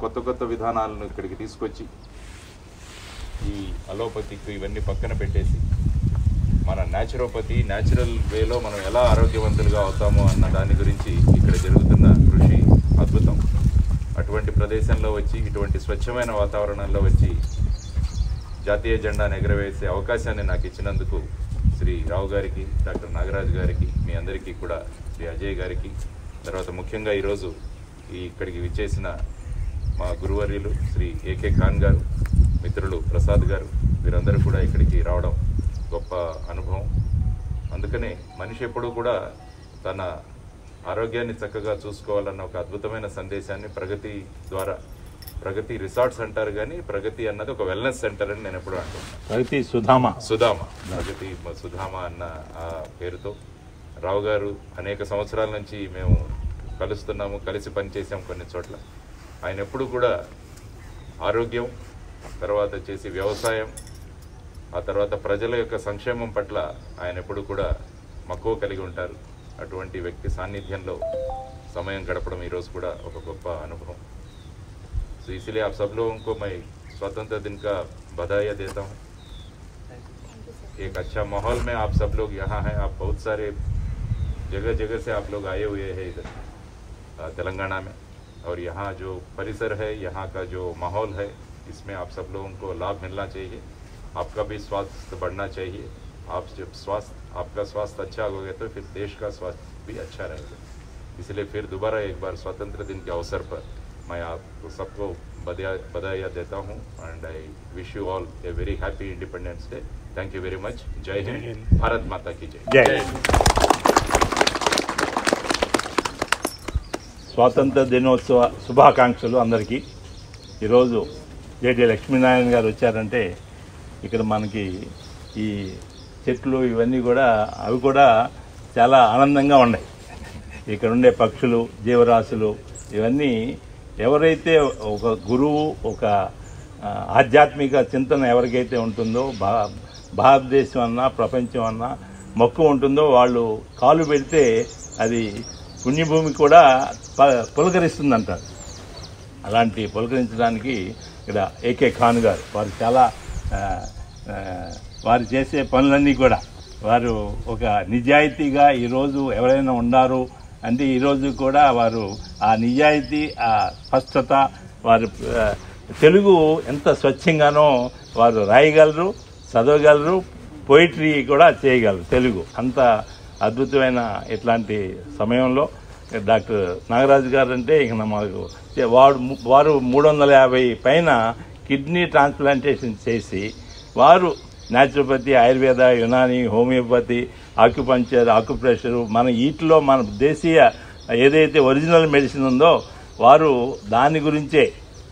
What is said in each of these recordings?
కొత్త కొత్త విధానాలను ఇక్కడికి తీసుకొచ్చి ఈ అలోపతికి ఇవన్నీ పక్కన పెట్టేసి మన న్యాచురోపతి న్యాచురల్ వేలో మనం ఎలా ఆరోగ్యవంతులుగా అవుతామో అన్న దాని గురించి ఇక్కడ జరుగుతున్న కృషి అద్భుతం అటువంటి ప్రదేశంలో వచ్చి ఇటువంటి స్వచ్ఛమైన వాతావరణంలో వచ్చి జాతీయ జెండాను ఎగరవేసే అవకాశాన్ని నాకు ఇచ్చినందుకు శ్రీ రావు గారికి డాక్టర్ నాగరాజు గారికి మీ అందరికీ కూడా శ్రీ అజయ్ గారికి తర్వాత ముఖ్యంగా ఈరోజు ఈ ఇక్కడికి విచ్చేసిన మా గురువర్యులు శ్రీ ఏకే ఖాన్ గారు మిత్రులు ప్రసాద్ గారు వీరందరూ కూడా ఇక్కడికి రావడం గొప్ప అనుభవం అందుకనే మనిషి ఎప్పుడూ కూడా తన ఆరోగ్యాన్ని చక్కగా చూసుకోవాలన్న ఒక అద్భుతమైన సందేశాన్ని ప్రగతి ద్వారా ప్రగతి రిసార్ట్స్ అంటారు కానీ ప్రగతి అన్నది ఒక వెల్నెస్ సెంటర్ అని నేను ఎప్పుడు అంటున్నాను ప్రగతి సుధామ సుధామ ప్రగతి మ- సుధామ అన్న ఆ పేరుతో రావు గారు అనేక సంవత్సరాల నుంచి మేము కలుస్తున్నాము కలిసి పనిచేసాం కొన్ని చోట్ల ఆయన ఎప్పుడు కూడా ఆరోగ్యం తర్వాత చేసి వ్యవసాయం ఆ తర్వాత ప్రజల యొక్క సంక్షేమం పట్ల ఆయన ఎప్పుడు కూడా మక్కువ కలిగి ఉంటారు అటువంటి వ్యక్తి సాన్నిధ్యంలో సమయం గడపడం ఈరోజు కూడా ఒక గొప్ప అనుభవం సో इसलिए आप सब लोगों को मैं स्वतंत्रता दिन का बधाई देता हूँ एक अच्छा माहौल में आप सब लोग यहाँ हैं आप बहुत सारे जगह जगह से आप लोग आए हुए हैं इधर अ, तेलंगाना में और यहाँ जो परिसर है यहाँ का जो माहौल है इसमें आप सब लोगों को लाभ मिलना चाहिए आपका भी स्वास्थ्य बढ़ना चाहिए आप जब स्वास्थ्य आपका स्वास्थ्य अच्छा होगा तो फिर देश का स्वास्थ्य भी अच्छा रहेगा इसलिए फिर दोबारा एक बार स्वतंत्र दिन के अवसर पर मैं आपको सबको बधाई बधाइयाँ देता हूँ and I wish you all a very happy independence day thank you very much जय हिंद भारत माता की जय జై స్వాతంత్ర దినోత్సవ శుభాకాంక్షలు అందరికీ ఈరోజు జేటీ లక్ష్మీనారాయణ గారు వచ్చారంటే ఇక్కడ మనకి ఈ చెట్లు ఇవన్నీ కూడా అవి కూడా చాలా ఆనందంగా ఉన్నాయి ఇక్కడ ఉండే పక్షులు జీవరాశులు ఇవన్నీ ఎవరైతే ఒక గురువు ఒక ఆ, ఆధ్యాత్మిక చింతన ఎవరికైతే ఉంటుందో భా భారతదేశం అన్నా ప్రపంచం అన్నా మక్కువ ఉంటుందో వాళ్ళు కాలు పెడితే అది పుణ్యభూమి కూడా ప- పులకరిస్తుందంటారు అలాంటి పులకరించడానికి ఇక్కడ ఏకే ఖాన్ గారు వారు చాలా ఆ, ఆ, వారు చేసే పనులన్నీ కూడా వారు ఒక నిజాయితీగా ఈరోజు ఎవరైనా ఉన్నారు అంటే ఈరోజు కూడా వారు ఆ నిజాయితీ ఆ స్పష్టత వారు ఆ, తెలుగు ఎంత స్వచ్ఛంగానో వారు రాయగలరు చదవగలరు పోయిటరీ కూడా చేయగలరు తెలుగు అంత అద్భుతమైన ఇట్లాంటి సమయంలో డాక్టర్ నాగరాజు గారు అంటే ఇక మాకు వాడు వారు మూడు వందల యాభై పైన కిడ్నీ ట్రాన్స్ప్లాంటేషన్ చేసి వారు naturopathy Ayurveda Unani homeopathy acupuncture acupressure మన వీటిలో మన దేశీయ ఏదైతే ఒరిజినల్ మెడిసిన్ ఉందో వారు దాని గురించే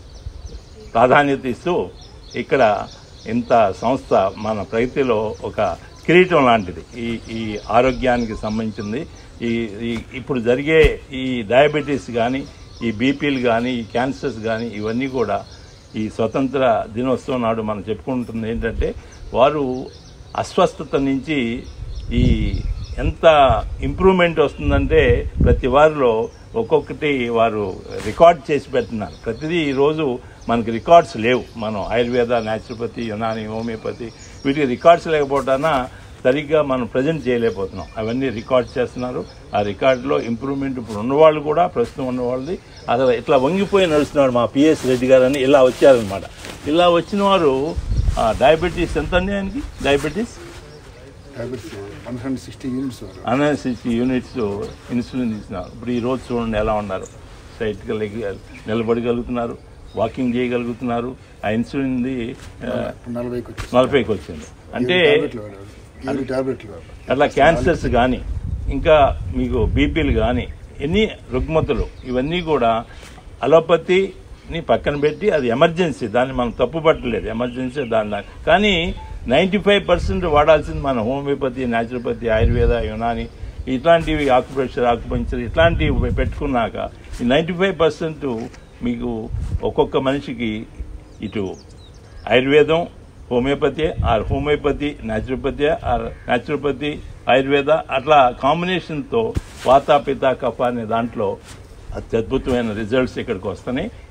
ప్రాధాన్యత ఇస్తూ ఇక్కడ ఇంత సంస్థ మన ప్రగతిలో ఒక కిరీటం లాంటిది ఈ ఈ ఆరోగ్యానికి సంబంధించింది ఈ ఈ- ఇప్పుడు జరిగే ఈ డయాబెటీస్ కానీ ఈ బీపీలు కానీ ఈ క్యాన్సర్స్ కానీ ఇవన్నీ కూడా ఈ స్వతంత్ర దినోత్సవం నాడు మనం చెప్పుకుంటుంది ఏంటంటే వారు అస్వస్థత నుంచి ఈ ఎంత ఇంప్రూవ్మెంట్ వస్తుందంటే ప్రతి వారిలో ఒక్కొక్కటి వారు రికార్డ్ చేసి పెడుతున్నారు ప్రతిదీ ఈరోజు మనకి రికార్డ్స్ లేవు మనం ఆయుర్వేద న్యాచురోపతి యునాని హోమియోపతి వీటికి రికార్డ్స్ లేకపోవటాన సరిగ్గా మనం ప్రజెంట్ చేయలేకపోతున్నాం అవన్నీ రికార్డ్ చేస్తున్నారు ఆ రికార్డులో ఇంప్రూవ్మెంట్ ఇప్పుడు ఉన్నవాళ్ళు కూడా ప్రస్తుతం ఉన్నవాళ్ళది అసలు ఇట్లా వంగిపోయి నడుస్తున్నాడు మా పిఎస్ రెడ్డి గారు అని ఇలా వచ్చారనమాట ఇలా వచ్చిన వారు ఆ, డయాబెటీస్ ఎంత అండి ఆయనకి diabetes tablets one hundred sixty units వరకు అనాసిస్ యూనిట్స్ ఇన్సులిన్ ఇస్తున్నారు ఇప్పుడు ఈ రోజు చూడండి ఎలా ఉన్నారు స్ట్రైట్గా లెగ్ నిలబడగలుగుతున్నారు వాకింగ్ చేయగలుగుతున్నారు ఆ ఇన్సులిన్ది ఆ, నలభైకి వచ్చేసి నలభైకి వచ్చింది అంటే ట్యాబ్లెట్లు వాడారు ఏడు ట్యాబ్లెట్లు వాడారు అట్లా క్యాన్సర్స్ కానీ ఇంకా మీకు బీపీలు కానీ ఎన్ని రుగ్మతులు ఇవన్నీ కూడా అలోపతిని పక్కన పెట్టి అది ఎమర్జెన్సీ దాన్ని మనం తప్పుపట్టలేదు ఎమర్జెన్సీ దాని దాని కానీ నైంటీ ఫైవ్ పర్సెంట్ వాడాల్సింది మన హోమియోపతి న్యాచురోపతి ఆయుర్వేద యునాని ఇట్లాంటివి ఆకుప్రెషర్ ఆకుపంచర్ ఇట్లాంటివి పెట్టుకున్నాక ఈ నైంటీ ఫైవ్ పర్సెంట్ మీకు ఒక్కొక్క మనిషికి ఇటు ఆయుర్వేదం homeopathy or homeopathy naturopathy or naturopathy Ayurveda అట్లా కాంబినేషన్తో వాత పిత కఫ అనే దాంట్లో అత్యద్భుతమైన రిజల్ట్స్ ఇక్కడికి వస్తున్నాయి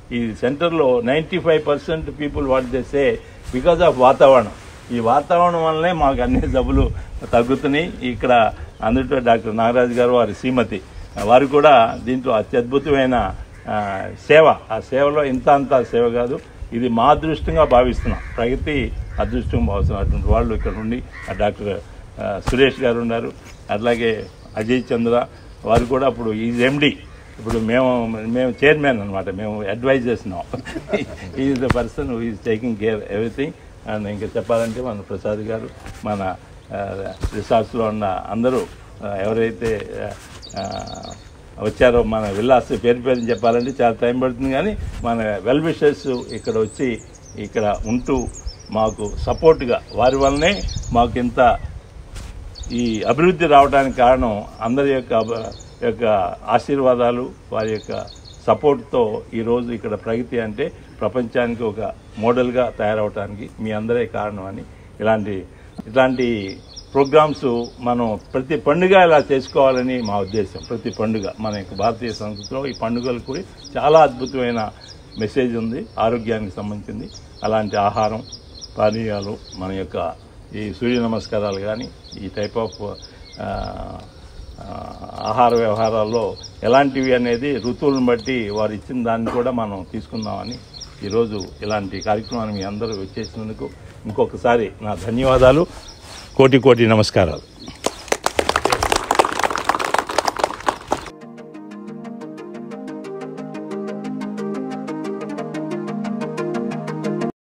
ఈ సెంటర్లో ninety five percent people what they say because of వాతావరణం ఈ వాతావరణం వల్లనే మాకు అన్ని జబ్బులు తగ్గుతున్నాయి ఇక్కడ అందులో డాక్టర్ నాగరాజు గారు వారి శ్రీమతి వారు కూడా దీంట్లో అత్యద్భుతమైన ఆ, సేవ ఆ సేవలో ఇంత అంత సేవ కాదు ఇది మా అదృష్టంగా భావిస్తున్నాం ప్రగతి అదృష్టంగా భావిస్తున్నాం అటువంటి వాళ్ళు ఇక్కడ ఉండి ఆ డాక్టర్ ఆ, సురేష్ గారు ఉన్నారు అట్లాగే అజయ్ చంద్ర వారు కూడా అప్పుడు ఈజ్ ఎండి ఇప్పుడు మేము మేము చైర్మన్ అనమాట మేము అడ్వైజ్ చేస్తున్నాం is the person is taking care everything and ఇంకా చెప్పాలంటే మన ప్రసాద్ గారు మన రిసార్ట్స్లో ఉన్న అందరూ ఆ, ఎవరైతే ఆ, వచ్చారో మన విల్లాస్ పేరు పేరు చెప్పాలంటే చాలా టైం పడుతుంది కానీ మన వెల్ విషర్స్ ఇక్కడ వచ్చి ఇక్కడ ఉంటూ మాకు సపోర్ట్గా వారి వల్లనే మాకు ఇంత ఈ అభివృద్ధి రావడానికి కారణం అందరి యొక్క అభ- యొక్క ఆశీర్వాదాలు వారి యొక్క సపోర్ట్తో ఈరోజు ఇక్కడ ప్రగతి అంటే ప్రపంచానికి ఒక మోడల్గా తయారవడానికి మీ అందరే కారణం అని ఇలాంటి ఇట్లాంటి ప్రోగ్రామ్స్ మనం ప్రతి పండుగ ఇలా చేసుకోవాలని మా ఉద్దేశం ప్రతి పండుగ మన యొక్క భారతీయ సంస్కృతిలో ఈ పండుగలు కూడా చాలా అద్భుతమైన మెసేజ్ ఉంది ఆరోగ్యానికి సంబంధించింది అలాంటి ఆహారం పానీయాలు మన యొక్క ఈ సూర్య నమస్కారాలు కానీ ఈ టైప్ ఆఫ్ ఆ, ఆ, ఆహార వ్యవహారాల్లో ఎలాంటివి అనేది ఋతువులను బట్టి వారు ఇచ్చిన దాన్ని కూడా మనం తీసుకుందామని ఈరోజు ఇలాంటి కార్యక్రమాన్ని మీ అందరూ వచ్చేసినందుకు ఇంకొకసారి నా ధన్యవాదాలు కోటి కోటి నమస్కారాలు